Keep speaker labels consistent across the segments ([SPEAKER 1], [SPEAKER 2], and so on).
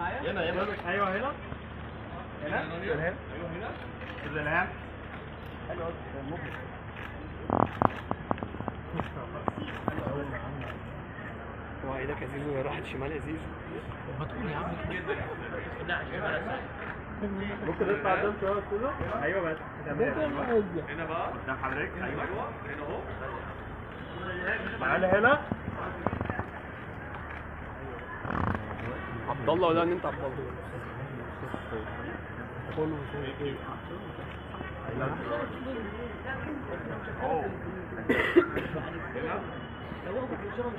[SPEAKER 1] معايا
[SPEAKER 2] هنا هنا
[SPEAKER 3] ايوه هنا
[SPEAKER 2] هنا هنا
[SPEAKER 3] الهام
[SPEAKER 2] ايوه هنا
[SPEAKER 3] الالهام
[SPEAKER 2] حلو
[SPEAKER 4] هو ايدك يا زيزو راحت شمال يا زيزو
[SPEAKER 1] هتقول يا عم لا عشان على الساعة.
[SPEAKER 3] ممكن تطلع قدام شويه كده ايوه بس تمام
[SPEAKER 2] هنا بقى
[SPEAKER 3] قدام حضرتك ايوه
[SPEAKER 2] ايوه هنا اهو
[SPEAKER 3] تعالى هنا
[SPEAKER 4] عبد الله ولا ان انت عبد الله
[SPEAKER 1] لو هو في الشغل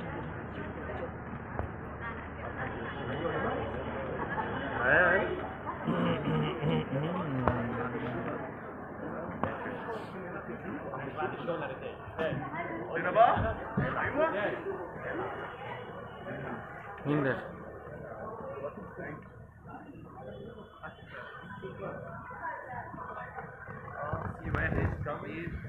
[SPEAKER 1] مش
[SPEAKER 3] معايا
[SPEAKER 2] هنا بقى ايوه
[SPEAKER 4] مين ده؟
[SPEAKER 2] في واحد كم ايه